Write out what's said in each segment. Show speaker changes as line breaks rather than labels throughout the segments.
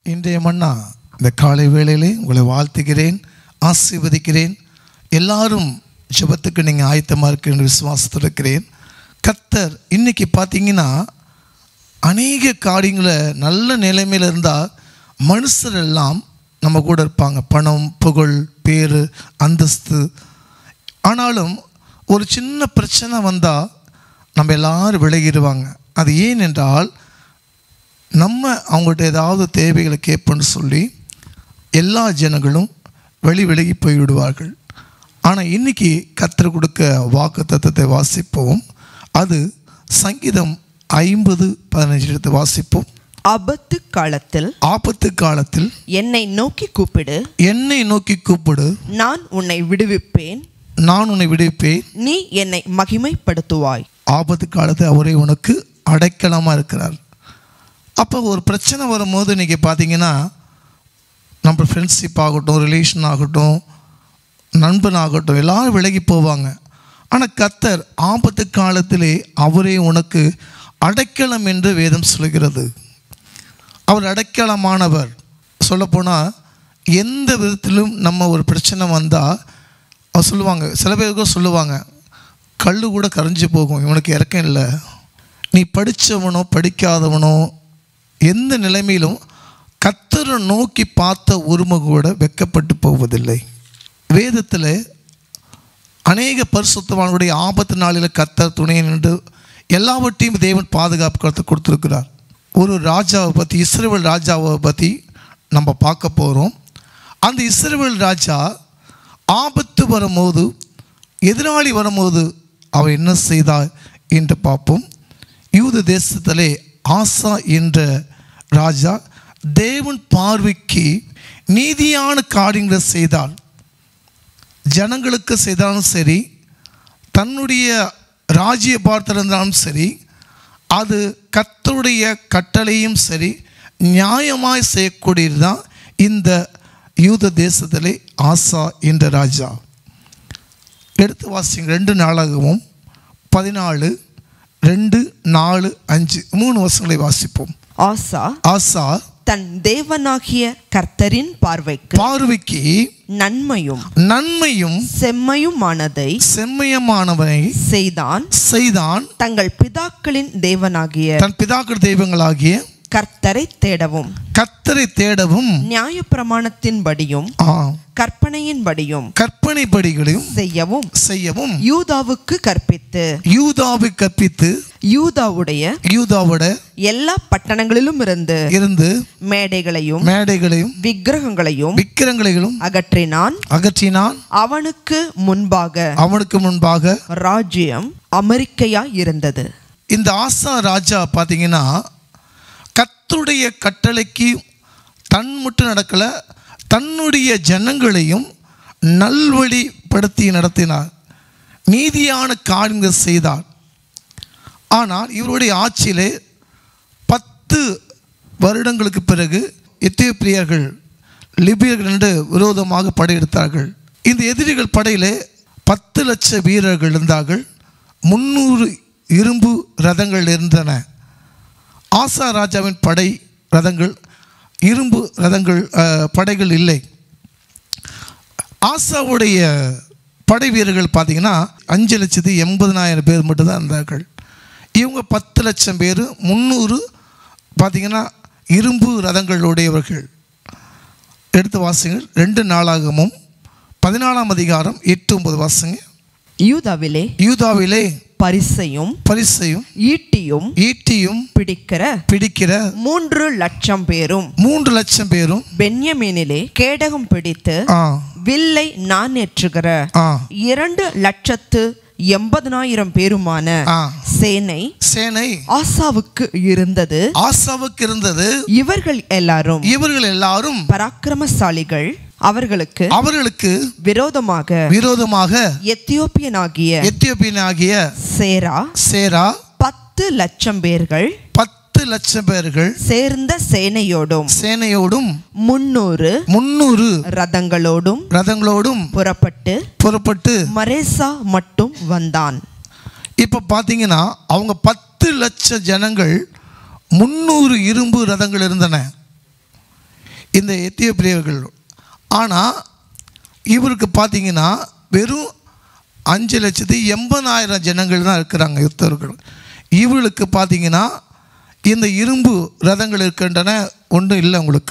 இன்றைய மன்னா இந்த காலை வேளையிலே உங்களை வாழ்த்துகிறேன் ஆசீர்வதிக்கிறேன் எல்லாரும் ஜெபத்துக்கு நீங்கள் ஆயத்தமாக இருக்கிற விசுவாசத்தில் இருக்கிறேன் கத்தர் இன்னைக்கு பார்த்தீங்கன்னா அநேக காரியங்களை நல்ல நிலைமையில் இருந்தால் மனுஷர் எல்லாம் நம்ம கூட இருப்பாங்க பணம் புகழ் பேர் அந்தஸ்து ஆனாலும் ஒரு சின்ன பிரச்சனை வந்தால் நம்ம எல்லாரும் விலகிடுவாங்க அது ஏன் என்றால் நம்ம அவங்கள்ட்ட ஏதாவது தேவைகளை கேட்போன்னு சொல்லி எல்லா ஜனங்களும் வெளி விலகி போய்விடுவார்கள் ஆனால் இன்னைக்கு கத்தர் கொடுக்க வாக்கு தத்தத்தை வாசிப்போம் அது சங்கீதம் ஐம்பது பதினஞ்சு எடுத்து வாசிப்போம்
ஆபத்து காலத்தில்
ஆபத்து காலத்தில்
என்னை நோக்கி கூப்பிடு
என்னை நோக்கி கூப்பிடு
நான் உன்னை விடுவிப்பேன்
நான் உன்னை விடுவிப்பேன்
நீ என்னை மகிமைப்படுத்துவாய்
ஆபத்து காலத்தில் அவரே உனக்கு அடைக்கலமாக இருக்கிறார் அப்போ ஒரு பிரச்சனை வரும்போது இன்றைக்கி பார்த்தீங்கன்னா நம்ம ஃப்ரெண்ட்ஷிப் ஆகட்டும் ரிலேஷன் ஆகட்டும் நண்பன் ஆகட்டும் எல்லாரும் விலகி போவாங்க ஆனால் கத்தர் ஆபத்து காலத்திலே அவரே உனக்கு அடைக்கலம் என்று வேதம் சொல்கிறது அவர் அடைக்கலமானவர் சொல்லப்போனால் எந்த விதத்திலும் நம்ம ஒரு பிரச்சனை வந்தால் அவர் சொல்லுவாங்க சில பேருக்கு சொல்லுவாங்க கல் கூட கரைஞ்சு போகும் இவனுக்கு இறக்கம் இல்லை நீ படித்தவனோ படிக்காதவனோ எந்த நிலைமையிலும் கத்தரை நோக்கி பார்த்த உரிமை கூட வெக்கப்பட்டு போவதில்லை வேதத்தில் அநேக பரிசுத்தவான்களுடைய ஆபத்து நாளில் கத்தர் துணை நின்று எல்லாவற்றையும் தேவன் பாதுகாப்பு கருத்து கொடுத்துருக்கிறார் ஒரு ராஜாவை பற்றி இஸ்ரேல் ராஜாவை பற்றி நம்ம பார்க்க போகிறோம் அந்த இஸ்ரேல் ராஜா ஆபத்து வரும்போது எதிராளி வரும்போது அவர் என்ன செய்தார் என்று பார்ப்போம் யூத தேசத்திலே ஆசா என்ற ராஜா தேவன் பார்வைக்கு நீதியான காரியங்களை செய்தால் ஜனங்களுக்கு செய்தாலும் சரி தன்னுடைய ராஜ்ய பார்த்திருந்தாலும் சரி அது கத்தருடைய கட்டளையும் சரி நியாயமாய் செய்யக்கூடியது தான் இந்த யூத தேசத்திலே ஆசா என்ற ராஜா எடுத்து வாசிங்க ரெண்டு நாளாகவும் பதினாலு ரெண்டு நாலு அஞ்சு மூணு வருஷங்களை வாசிப்போம்
ஆசா
ஆசா
தன் தேவனாகிய கர்த்தரின் பார்வைக்கு
பார்வைக்கு
நன்மையும்
நன்மையும்
செம்மையுமானதை
செம்மையமானவனை
செய்தான்
செய்தான்
தங்கள் பிதாக்களின் தேவனாகிய
தன் பிதாக்கள் தெய்வங்களாகிய
கர்த்தரை தேடவும்
கத்தரை தேடவும்
நியாயப்பிரமாணத்தின்படியும்
ஆ,
கற்பனையின்படியும்
கற்பனைப்படிகளையும்
செய்யவும்
செய்யவும்
யூதாவுக்கு கற்பித்து
யூதாவை கற்பித்து
யூதாவுடைய
யூதாவோட
எல்லா பட்டணங்களிலும் இருந்து
இருந்து
மேடைகளையும்
மேடைகளையும்
விக்கிரகங்களையும்
விக்கிரங்களையும்
அகற்றினான்
அகற்றினான்
அவனுக்கு முன்பாக
அவனுக்கு முன்பாக
ராஜ்யம் அமெரிக்கையா இருந்தது
இந்த ஆசா ராஜா பார்த்தீங்கன்னா கர்த்தருடைய கட்டளைக்கு தன் மட்டும் நடக்கலை தன்னுடைய ஜனங்களையும் நல்வழிப்படுத்தி நடத்தினார் நீதியான காரியங்கள் செய்தார் ஆனால் இவருடைய ஆட்சியிலே பத்து வருடங்களுக்கு பிறகு எத்தியோப்பியர்கள் லிபியர்கள் என்று விரோதமாக படையெடுத்தார்கள் இந்த எதிரிகள் படையிலே பத்து லட்ச வீரர்கள் இருந்தார்கள் முந்நூறு இரும்பு ரதங்கள் இருந்தன ஆசா ராஜாவின் படை ரதங்கள் இரும்பு ரதங்கள் அஹ், படைகள் இல்லை ஆசாவுடைய படை வீரர்கள் பார்த்தீங்கன்னா அஞ்சு லட்சத்து எண்பதனாயிரம் பேர் மட்டும்தான் இருந்தார்கள் இவங்க பத்து லட்சம் பேர் முந்நூறு பார்த்தீங்கன்னா இரும்பு ரதங்களுடையவர்கள் எடுத்து வாசிங்கள் ரெண்டு நாளாகமும் பதினாலாம் அதிகாரம் எட்டு ஒன்பது வாசிங்க
யூதாவிலே
யூதாவிலே
பரிசையும்
பரிசையும்
ஈட்டியும்
ஈட்டியும்
பிடிக்கிற
பிடிக்கிற
மூன்று லட்சம் பேரும்
மூன்று லட்சம் பேரும்
பென்யமீனிலே கேடகம் பிடித்து
ஆ
வில்லை நான் ஏற்றுகிற
ஆ
இரண்டு லட்சத்து எண்பதனாயிரம் பேருமான
ஆ
சேனை
சேனை
ஆசாவுக்கு இருந்தது
ஆசாவுக்கு இருந்தது
இவர்கள் எல்லாரும்
இவர்கள் எல்லாரும்
பராக்கிரமசாலிகள் அவர்களுக்கு
அவர்களுக்கு
விரோதமாக
விரோதமாக
எத்தியோப்பியனாகிய
எத்தியோப்பியனாகிய
சேரா
சேரா
பத்து லட்சம் பேர்கள்
பத்து லட்சம் பேர்கள்
சேர்ந்த சேனையோடும்
சேனையோடும்
முன்னூறு
முன்னூறு
ரதங்களோடும்
ரதங்களோடும்
புறப்பட்டு
புறப்பட்டு
மரேசா மட்டும் வந்தான்
இப்போ பார்த்தீங்கன்னா அவங்க பத்து லட்சம் ஜனங்கள் முந்நூறு இரும்பு ரதங்கள் இருந்தன இந்த எத்தியோப்பியர்கள் ஆனால் இவருக்கு பார்த்தீங்கன்னா வெறும் அஞ்சு லட்சத்தி எண்பதாயிரம் ஜனங்கள் தான் இருக்கிறாங்க யுத்தர்கள் இவர்களுக்கு பார்த்தீங்கன்னா இந்த இரும்பு ரதங்கள் இருக்கின்றன ஒன்றும் இல்லை உங்களுக்கு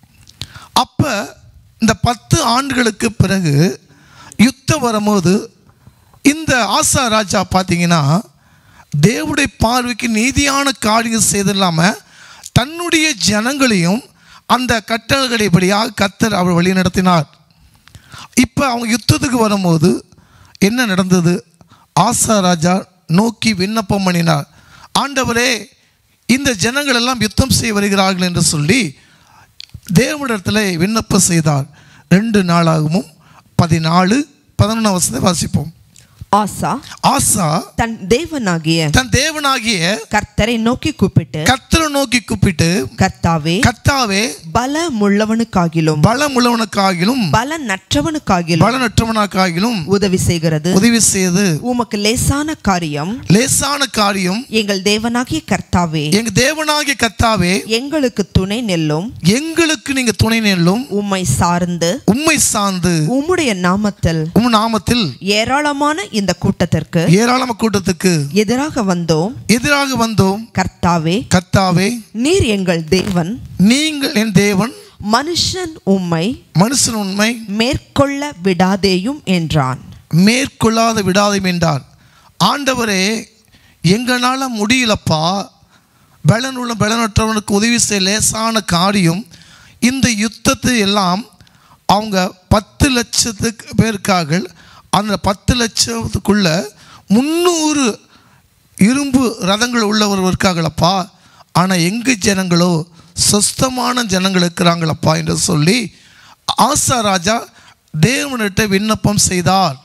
அப்போ இந்த பத்து ஆண்டுகளுக்கு பிறகு யுத்தம் வரும்போது இந்த ஆசா ராஜா பார்த்தீங்கன்னா தேவனுடைய பார்வைக்கு நீதியான காரியம் செய்தில்லாமல் தன்னுடைய ஜனங்களையும் அந்த கட்டளைகளின்படியாக கத்தர் அவர் வழி நடத்தினார் இப்போ அவங்க யுத்தத்துக்கு வரும்போது என்ன நடந்தது ஆசா ராஜா நோக்கி விண்ணப்பம் பண்ணினார் ஆண்டவரே இந்த ஜனங்கள் எல்லாம் யுத்தம் செய்ய வருகிறார்கள் என்று சொல்லி தேவனிடத்தில் விண்ணப்பம் செய்தார் ரெண்டு நாளாகவும் பதினாலு பதினொன்றாம் வசனத்தை வாசிப்போம்
ஆசா
ஆசா
தன் தேவனாகிய
தன் தேவனாகிய
கர்த்தரை நோக்கி கூப்பிட்டு
கர்த்தரை நோக்கி கூப்பிட்டு
கர்த்தாவே
கர்த்தாவே
பலமுள்ளவனுக்காகிலும்
பலமுள்ளவனுக்காகிலும்
பலனற்றவனுக்காகிலும்
பலனற்றவனுக்காகிலும்
உதவி செய்கிறது
உதவி செய்து
உமக்கு லேசான காரியம்
லேசான காரியம்
எங்கள் தேவனாகிய கர்த்தாவே
எங்க தேவனாகிய கர்த்தாவே
எங்களுக்கு துணை நெல்லும்
எங்களுக்கு நீங்க துணை நெல்லும்
உம்மை சார்ந்து
உம்மை சார்ந்து
உம்முடைய நாமத்தில்
உம் நாமத்தில்
ஏராளமான இந்த கூட்டத்திற்கு
ஏராளம கூட்டத்துக்கு
எதிராக வந்தோம்
எதிராக வந்தோம்
கர்த்தாவே
கர்த்தாவே
நீர் எங்கள் தேவன்
நீங்கள் என் தேவன்
மனுஷன் உம்மை
மனுஷன் உண்மை
மேற்கொள்ள விடாதேயும் என்றான்
மேற்கொள்ளாத விடாதையும் என்றார் ஆண்டவரே எங்களால் முடியலப்பா பலனுள்ள பலனற்றவனுக்கு உதவி செய்ய லேசான காரியம் இந்த யுத்தத்தை எல்லாம் அவங்க பத்து லட்சத்துக்கு பேருக்காக அந்த பத்து லட்சத்துக்குள்ள முந்நூறு இரும்பு ரதங்கள் உள்ளவர் இருக்காங்களப்பா ஆனால் எங்கள் ஜனங்களோ சொஸ்தமான ஜனங்கள் இருக்கிறாங்களப்பா என்று சொல்லி ஆசா ராஜா தேவனிட்ட விண்ணப்பம் செய்தார்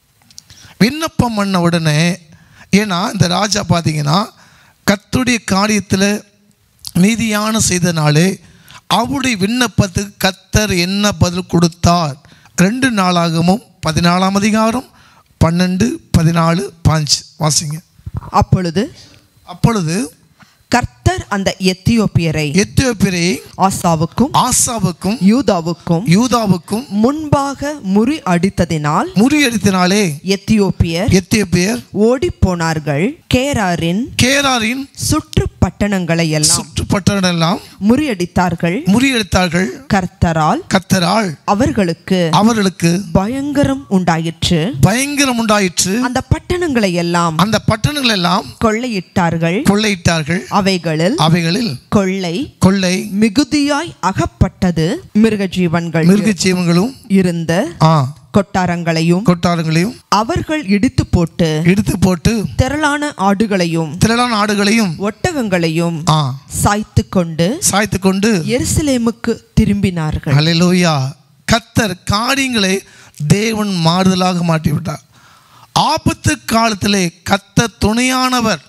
விண்ணப்பம் பண்ண உடனே ஏன்னா இந்த ராஜா பார்த்தீங்கன்னா கத்துடைய காரியத்தில் நீதியான செய்தனாலே அவருடைய விண்ணப்பத்துக்கு கத்தர் என்ன பதில் கொடுத்தார் ரெண்டு நாளாகவும் பதினாலாம் அதிகாரம் பன்னெண்டு பதினாலு பாஞ்சு வாசிங்க
அப்பொழுது
அப்பொழுது
கர்த்தர் அந்த எத்தியோப்பியரை
எத்தியோப்பியரை
ஆசாவுக்கும்
ஆசாவுக்கும்
யூதாவுக்கும்
யூதாவுக்கும்
முன்பாக முறி அடித்ததினால்
முறியடித்தினாலே
எத்தியோப்பியர்
எத்தியோப்பியர்
ஓடிப் போனார்கள் கேராரின்
கேராரின்
சுற்று பட்டணங்களை எல்லாம்
சுற்றுப்பட்டவரெல்லாம்
முறியடித்தார்கள்
முறியடித்தார்கள்
கர்த்தரால்
கத்தரால்
அவர்களுக்கு
அவர்களுக்கு
பயங்கரம் உண்டாயிற்று
பயங்கரம் உண்டாயிற்று
அந்த பட்டணங்களை எல்லாம்
அந்த பட்டணங்கள் எல்லாம்
கொள்ளையிட்டார்கள்
கொள்ளையிட்டார்கள்
அவைகளில்
அவைகளில்
கொள்ளை
கொள்ளை
மிகுதியாய் அகப்பட்டது மிருக ஜீவன்கள்
மிருக ஜீவங்களும்
இருந்த
ஆ
கொட்டாரங்களையும்
கொட்டாரங்களையும்
அவர்கள் இடித்து போட்டு
எடுத்து போட்டு
திரளான ஆடுகளையும்
திரளான ஆடுகளையும்
ஒட்டகங்களையும்
ஆ
சாய்த்து கொண்டு
சாய்த்து கொண்டு
எருசலேமுக்கு திரும்பினார்கள்
ஹalleluya கத்தர் காரியங்களை தேவன் மாறுதலாக மாட்டி விட்டார் ஆபத்து காலத்திலே கத்தர் துணையானவர்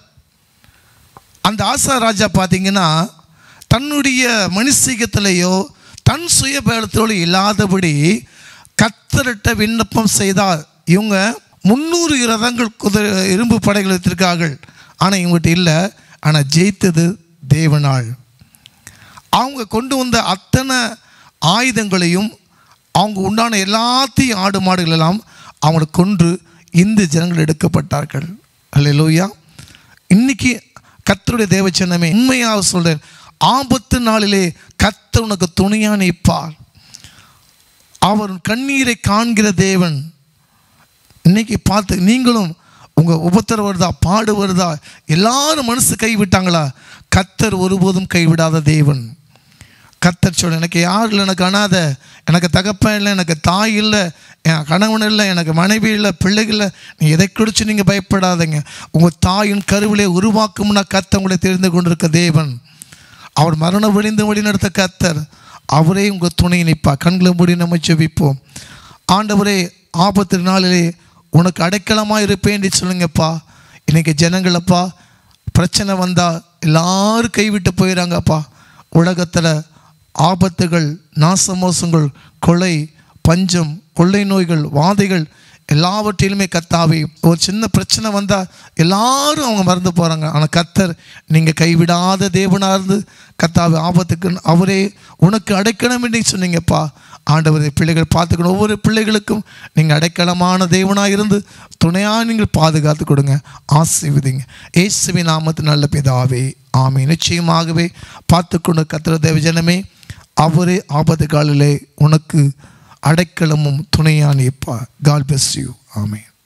அந்த ஆசா ராஜா பார்த்தீங்கன்னா தன்னுடைய மனுஷிகத்திலேயோ தன் சுயபலத்தோடு இல்லாதபடி கத்தரிட்ட விண்ணப்பம் செய்தார் இவங்க முந்நூறு ரதங்கள் குதிரை இரும்பு படைகள் வைத்திருக்கார்கள் ஆனால் இவங்ககிட்ட இல்லை ஆனால் ஜெயித்தது தேவனாள் அவங்க கொண்டு வந்த அத்தனை ஆயுதங்களையும் அவங்க உண்டான எல்லாத்தையும் ஆடு மாடுகள் எல்லாம் அவங்களை கொன்று இந்த ஜனங்கள் எடுக்கப்பட்டார்கள் அல்லேலூயா இன்னைக்கு கத்தருடைய தேவச்சனமே உண்மையாக சொல்றேன் ஆபத்து நாளிலே கத்தர் உனக்கு துணையா நிற்பார் அவர் கண்ணீரை காண்கிற தேவன் இன்னைக்கு பார்த்து நீங்களும் உங்கள் உபத்திரம் வருதா பாடு வருதா எல்லாரும் மனசு கைவிட்டாங்களா கத்தர் ஒருபோதும் கைவிடாத தேவன் கத்தர் சொல்ல எனக்கு யார் இல்லை எனக்கு அனாத எனக்கு தகப்பன் இல்லை எனக்கு தாய் இல்லை என் கணவன் இல்லை எனக்கு மனைவி இல்லை பிள்ளைகள் இல்லை நீ எதை குறித்து நீங்கள் பயப்படாதீங்க உங்கள் தாயின் கருவிலே உருவாக்கும்னா கத்த உங்களை தெரிந்து கொண்டிருக்க தேவன் அவர் மரணம் விழிந்து வழி நடத்த கத்தர் அவரே உங்கள் துணை நிற்பா கண்களை மூடி நம்ம ஜெபிப்போம் ஆண்டவரே ஆபத்து நாளிலே உனக்கு அடைக்கலமாக இருப்பேன் என்று சொல்லுங்கப்பா இன்னைக்கு ஜனங்களப்பா பிரச்சனை வந்தால் எல்லாரும் கைவிட்டு போயிடறாங்கப்பா உலகத்தில் ஆபத்துகள் நாசமோசங்கள் கொலை பஞ்சம் கொள்ளை நோய்கள் வாதைகள் எல்லாவற்றிலுமே கத்தாவே ஒரு சின்ன பிரச்சனை வந்தால் எல்லாரும் அவங்க மறந்து போகிறாங்க ஆனால் கத்தர் நீங்கள் கைவிடாத தேவனாக இருந்து கத்தாவே ஆபத்துக்கு அவரே உனக்கு அடைக்கணும் என்று சொன்னீங்கப்பா ஆண்டவரை பிள்ளைகள் பார்த்துக்கணும் ஒவ்வொரு பிள்ளைகளுக்கும் நீங்கள் அடைக்கலமான தேவனாக இருந்து துணையாக நீங்கள் பாதுகாத்து கொடுங்க ஆசீர்வதிங்க இயேசுவின் நாமத்து நல்ல பிதாவே ஆமே நிச்சயமாகவே பார்த்துக்கொண்டு கத்திர தேவ ஜனமே அவரே ஆபத்து காலிலே உனக்கு அடைக்கலமும் துணையான இப்பா காட் பெஸ் யூ ஆமேன்